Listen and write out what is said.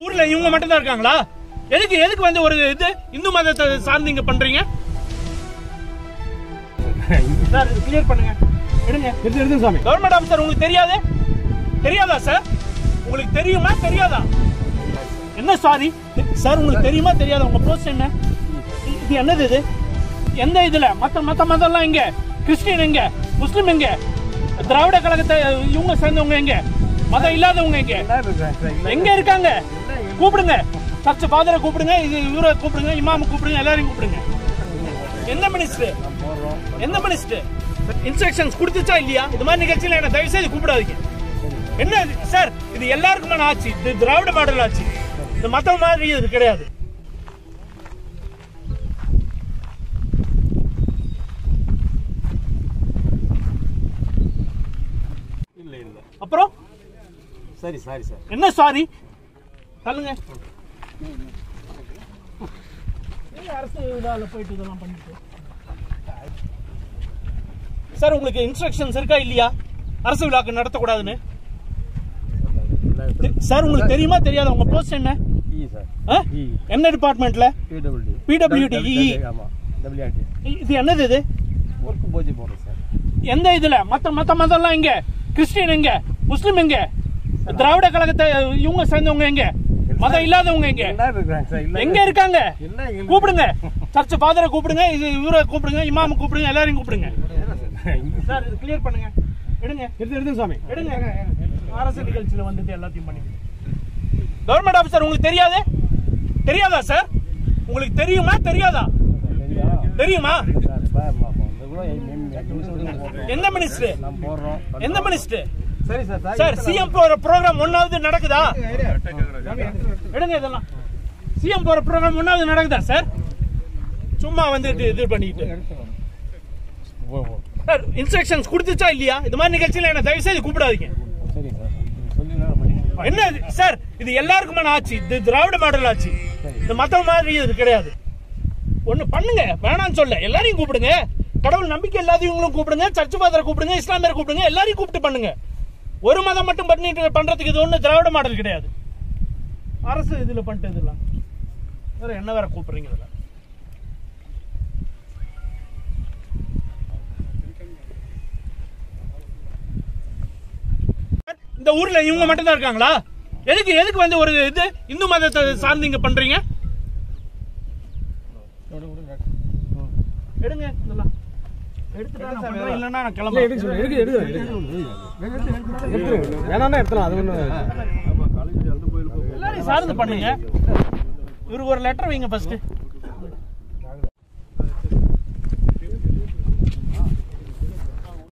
ஊர்ல இவங்க மட்டும் தான் இருக்காங்களா எதுக்கு எதுக்கு வந்து ஒரு இது இந்து மதத்தை சார்ந்து இங்க பண்றீங்க சார் கிளியர் பண்ணுங்க எடுங்க எடுத்து எடுத்து சாமி கவர்மெண்ட் ஆஃபீஸர் உங்களுக்கு தெரியாது தெரியாதா சார் உங்களுக்கு தெரியுமா தெரியாதா என்ன சாரி சார் உங்களுக்கு தெரியுமா தெரியாதா உங்க போஸ்ட் என்ன இது என்னது இது எந்த இதுல மத்த மத்த மதம்லாம் எங்க கிறிஸ்டியன் எங்க முஸ்லிம் எங்க திராவிட கழகத்தை இவங்க சேர்ந்தவங்க எங்க மதம் இல்லாதவங்க எங்க எங்க இருக்காங்க கூப்பிடுங்க சர்ச் ஃபாதரை கூப்பிடுங்க இது இவரை கூப்பிடுங்க இமாம கூப்பிடுங்க எல்லாரையும் கூப்பிடுங்க எந்த மினிஸ்டர் எந்த மினிஸ்டர் இன்ஸ்ட்ரக்ஷன்ஸ் கொடுத்துச்சா இல்லையா இது மாதிரி நிகழ்ச்சியில என்ன தயவு செய்து கூப்பிடாதீங்க என்ன இது? சார் இது எல்லாருக்குமான ஆட்சி இது திராவிட மாடல் ஆட்சி இது மத்த மாதிரி இது கிடையாது இல்ல இல்ல அப்புறம் சரி சாரி சார் என்ன சாரி தள்ளுங்க ஏன் அரசு விழால போயிட்டு இதெல்லாம் பண்ணிட்டு சார் உங்களுக்கு இன்ஸ்ட்ரக்ஷன்ஸ் இருக்கா இல்லையா அரசு விழாக்கு நடத்தக்கூடாதுன்னு சார் உங்களுக்கு தெரியுமா தெரியாதா உங்க போஸ்ட் என்ன இ சார் ஆ? இ என்ன டிபார்ட்மெண்ட்ல பிடபிள்யூடி PWD, EE. ஆமா டபிள்யூஆர்டி இது என்னது இது ஒர்க் போச்சு போடுறோம் சார் எந்த இதுல மத்த மத்த மதம்லாம் எங்க கிறிஸ்டியன் எங்க முஸ்லிம் எங்க திராவிட கழகத்தை இவங்க சேர்ந்தவங்க எங்க மதம் இல்லாதவங்க எங்க எல்லாரும் இருக்கிறாங்க சார் இல்ல எங்க இருக்காங்க என்ன எங்களுக்கு- கூப்பிடுங்க சர்ச் ஃபாதரை கூப்பிடுங்க இது இவரை கூப்பிடுங்க இமாம கூப்பிடுங்க எல்லாரையும் கூப்பிடுங்க இங்க- சார் இது கிளியர் பண்ணுங்க எடுங்க எடுத்து எடுத்து சாமி எடுங்க அரசு நிகழ்ச்சியில வந்துட்டு எல்லாத்தையும் பண்ணி கவர்மெண்ட் ஆபீசர் உங்களுக்கு தெரியாது தெரியாதா சார் உங்களுக்கு தெரியுமா தெரியாதா சரியா தெரியுமா சார் பா- பா- பா. இந்த கூட எம்- எம்- எட்டு நிமிஷம் விடுங்க போடுறோம். எந்த மினிஸ்டர் நான் போடுறோம் எந்த மினிஸ்டர் சரி சார் சார் சிஎம் போற ப்ரோக்ராம் ஒன்னாவது நடக்குதா எடுங்க இதெல்லாம் சிஎம் போற ப்ரோக்ராம் ஒன்னாவது நடக்குதா சார் சும்மா வந்துட்டு இது பண்ணிட்டு சார் இன்ஸ்ட்ரக்ஷன்ஸ் கொடுத்துச்சா இல்லையா இது மாதிரி நிகழ்ச்சியில என்ன தயவு செய்து கூப்பிடாதீங்க சரி சார் நீங்க சொல்லி நான் பண்ணி என்ன இது? சார் இது எல்லாருக்குமான ஆட்சி இது திராவிட மாடல் ஆட்சி இது மத்த மாதிரி இது கிடையாது ஒண்ணு பண்ணுங்க வேணாம்னு சொல்ல எல்லாரையும் கூப்பிடுங்க கடவுள் நம்பிக்கை இல்லாதவங்களும் கூப்பிடுங்க சர்ச் ஃபாதரை கூப்பிடுங்க இஸ்லாமியரை கூப்பிடுங்க எல்லாரையும் கூப்பிட்டு பண்ணுங்க ஒரு மதம் மட்டும் பண்ணிட்டு பண்றதுக்கு இது ஒண்ணு திராவிட மாடல் கிடையாது அரசு இதுல பண்ணிட்டு இதெல்லாம் வேற என்ன வேற கூப்பிடுறீங்க இதுல இந்த ஊர்ல இவங்க மட்டும் தான் இருக்காங்களா எதுக்கு எதுக்கு வந்து ஒரு இது இந்து மதத்தை சார்ந்து இங்க பண்றீங்க எடுங்க இதெல்லாம் எடுத்துட்டா நான் பண்றேன், இல்லைன்னா நான் கிளம்புறேன். எடுக்க சொல்லு எடுக்க எடுக்க எடுத்து வேணாம்னா எடுத்துலாம் அது ஒண்ணு எல்லாரையும் சார்ந்து பண்ணுங்க இவருக்கு ஒரு லெட்டர் வைங்க ஃபர்ஸ்ட்